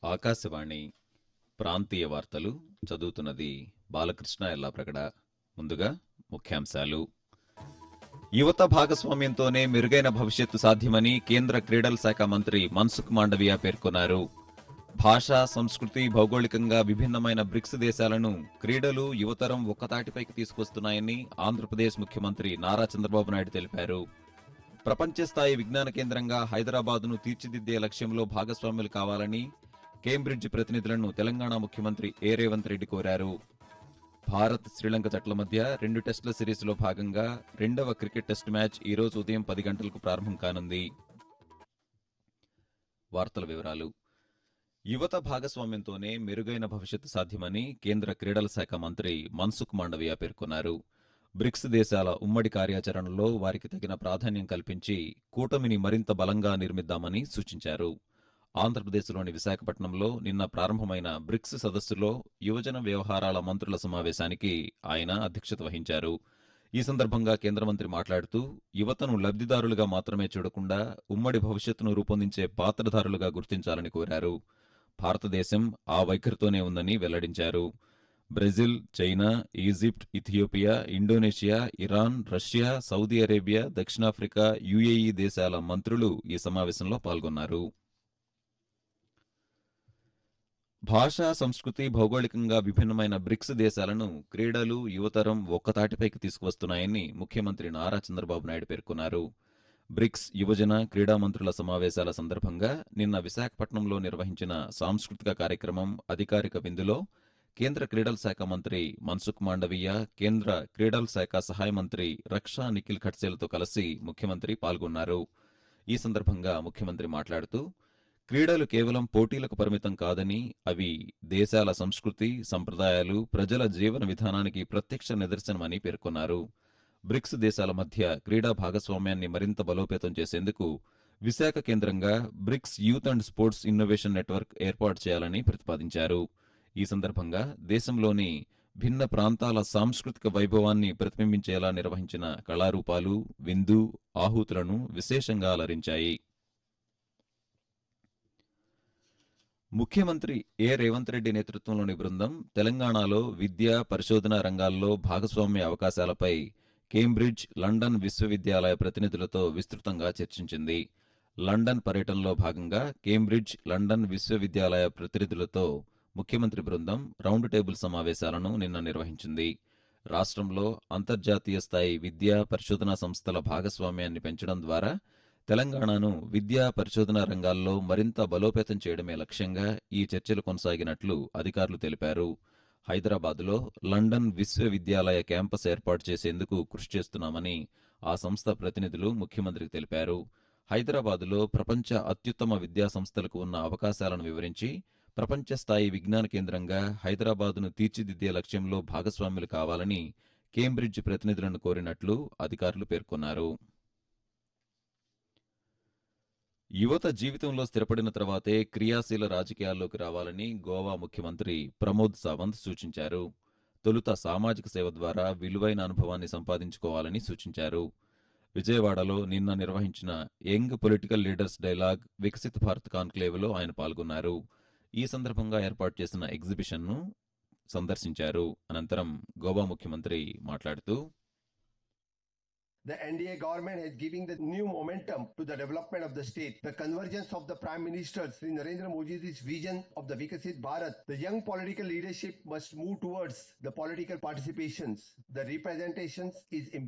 ఆకాశవాణి ప్రాంతీయ వార్తలు చదువుతున్నది బాలకృష్ణ ఎల్లాప్రగడ ముందుగా ముఖ్యాంశాలు యువత భాగస్వామ్యంతోనే మెరుగైన భవిష్యత్తు సాధ్యమని కేంద్ర క్రీడల శాఖ మంత్రి మన్సుఖ్ మాండవియా పేర్కొన్నారు భాష సంస్కృతి భౌగోళికంగా విభిన్నమైన బ్రిక్స్ దేశాలను క్రీడలు యువతరం ఒక్కతాటిపైకి తీసుకొస్తున్నాయని ఆంధ్రప్రదేశ్ ముఖ్యమంత్రి నారా చంద్రబాబు నాయుడు తెలిపారు ప్రపంచ స్థాయి విజ్ఞాన కేంద్రంగా హైదరాబాద్ను తీర్చిదిద్దే లక్ష్యంలో భాగస్వాములు కావాలని కేంబ్రిడ్జ్ ప్రతినిధులను తెలంగాణ ముఖ్యమంత్రి ఏ రేవంత్ రెడ్డి కోరారు భారత్ శ్రీలంక జట్ల మధ్య రెండు టెస్టుల సిరీస్లో భాగంగా రెండవ క్రికెట్ టెస్ట్ మ్యాచ్ ఈ రోజు ఉదయం పది గంటలకు ప్రారంభం కానుంది వార్తల వివరాలు యువత భాగస్వామ్యంతోనే మెరుగైన భవిష్యత్తు సాధ్యమని కేంద్ర క్రీడల శాఖ మంత్రి మన్సుఖ్ మాండవియా పేర్కొన్నారు బ్రిక్స్ దేశాల ఉమ్మడి కార్యాచరణలో వారికి తగిన ప్రాధాన్యం కల్పించి కూటమిని మరింత బలంగా నిర్మిద్దామని సూచించారు ఆంధ్రప్రదేశ్లోని విశాఖపట్నంలో నిన్న ప్రారంభమైన బ్రిక్స్ సదస్సులో యువజన వ్యవహారాల మంత్రుల సమావేశానికి ఆయన అధ్యక్షత వహించారు ఈ సందర్భంగా కేంద్ర మంత్రి మాట్లాడుతూ యువతను లబ్ధిదారులుగా మాత్రమే చూడకుండా ఉమ్మడి భవిష్యత్తును రూపొందించే పాత్రధారులుగా గుర్తించాలని కోరారు భారతదేశం ఆ వైఖరితోనే ఉందని వెల్లడించారు Brazil China Egypt Ethiopia Indonesia Iran Russia Saudi Arabia దక్షిణాఫ్రికా యుఏఈ దేశాల మంత్రులు ఈ సమావేశంలో పాల్గొన్నారు భాషా సంస్కృతి భౌగోళికంగా విభిన్నమైన బ్రిక్స్ దేశాలను క్రీడలు యువతరం ఒక్కతాటిపైకి తీసుకువస్తున్నాయని ముఖ్యమంత్రి నారా చంద్రబాబు నాయుడు పేర్కొన్నారు బ్రిక్స్ యువజన క్రీడా మంత్రుల సమావేశాల సందర్భంగా నిన్న విశాఖపట్నంలో నిర్వహించిన సాంస్కృతిక కార్యక్రమం అధికారిక విందులో కేంద్ర క్రీడల శాఖ మంత్రి మన్సుఖ్ మాండవీయ కేంద్ర క్రీడల శాఖ సహాయ మంత్రి రక్షా నిఖిల్ ఖడ్సేలతో కలిసి ముఖ్యమంత్రి పాల్గొన్నారు ఈ సందర్భంగా ముఖ్యమంత్రి మాట్లాడుతూ క్రీడలు కేవలం పోటీలకు పరిమితం కాదని అవి దేశాల సంస్కృతి సంప్రదాయాలు ప్రజల జీవన విధానానికి ప్రత్యక్ష నిదర్శనమని పేర్కొన్నారు బ్రిక్స్ దేశాల మధ్య క్రీడా భాగస్వామ్యాన్ని మరింత బలోపేతం చేసేందుకు విశాఖ కేంద్రంగా BRICS youth and sports innovation network ఏర్పాటు చేయాలని ప్రతిపాదించారు ఈ సందర్భంగా దేశంలోని భిన్న ప్రాంతాల సాంస్కృతిక వైభవాన్ని ప్రతిబింబించేలా నిర్వహించిన కళారూపాలు విందు ఆహూతులను విశేషంగా అలరించాయి ముఖ్యమంత్రి ఏ రేవంత్ రెడ్డి నేతృత్వంలోని బృందం తెలంగాణలో విద్య పరిశోధన రంగాల్లో భాగస్వామ్య అవకాశాలపై కేంబ్రిడ్జ్ లండన్ విశ్వవిద్యాలయ ప్రతినిధులతో విస్తృతంగా చర్చించింది లండన్ పర్యటనలో భాగంగా కేంబ్రిడ్జ్ లండన్ విశ్వవిద్యాలయ ప్రతినిధులతో ముఖ్యమంత్రి బృందం రౌండ్ టేబుల్ సమావేశాలను నిన్న నిర్వహించింది రాష్ట్రంలో అంతర్జాతీయ స్థాయి విద్యా పరిశోధనా సంస్థల భాగస్వామ్యాన్ని పెంచడం ద్వారా తెలంగాణను విద్యా పరిశోధన రంగాల్లో మరింత బలోపేతం చేయడమే లక్ష్యంగా ఈ చర్చలు కొనసాగినట్లు అధికారులు తెలిపారు హైదరాబాద్లో లండన్ విశ్వవిద్యాలయ క్యాంపస్ ఏర్పాటు చేసేందుకు కృషి చేస్తున్నామని ఆ సంస్థ ప్రతినిధులు ముఖ్యమంత్రికి తెలిపారు హైదరాబాద్లో ప్రపంచ అత్యుత్తమ విద్యా సంస్థలకు ఉన్న అవకాశాలను వివరించి ప్రపంచ స్థాయి విజ్ఞాన కేంద్రంగా హైదరాబాదును తీర్చిదిద్దే లక్ష్యంలో భాగస్వాములు కావాలని కేంబ్రిడ్జ్ ప్రతినిధులను కోరినట్లు అధికారులు పేర్కొన్నారు యువత జీవితంలో స్థిరపడిన తర్వాతే క్రియాశీల రాజకీయాల్లోకి రావాలని గోవా ముఖ్యమంత్రి ప్రమోద్ సావంత్ సూచించారు తొలుత సామాజిక సేవ ద్వారా విలువైన అనుభవాన్ని సంపాదించుకోవాలని సూచించారు విజయవాడలో నిన్న నిర్వహించిన young political leaders dialogue Viksit Bharat కాన్క్లేవ్లో ఆయన పాల్గొన్నారు ఈ సందర్భంగా ఏర్పాటు చేసిన ఎగ్జిబిషన్ను సందర్శించారు అనంతరం గోవా ముఖ్యమంత్రి మాట్లాడుతూ The NDA government is giving the new momentum to the development of the state. The convergence of the Prime Minister Sri Narendra Modi's vision of the Vikasit Bharat. The young political leadership must move towards the political participations. The representations is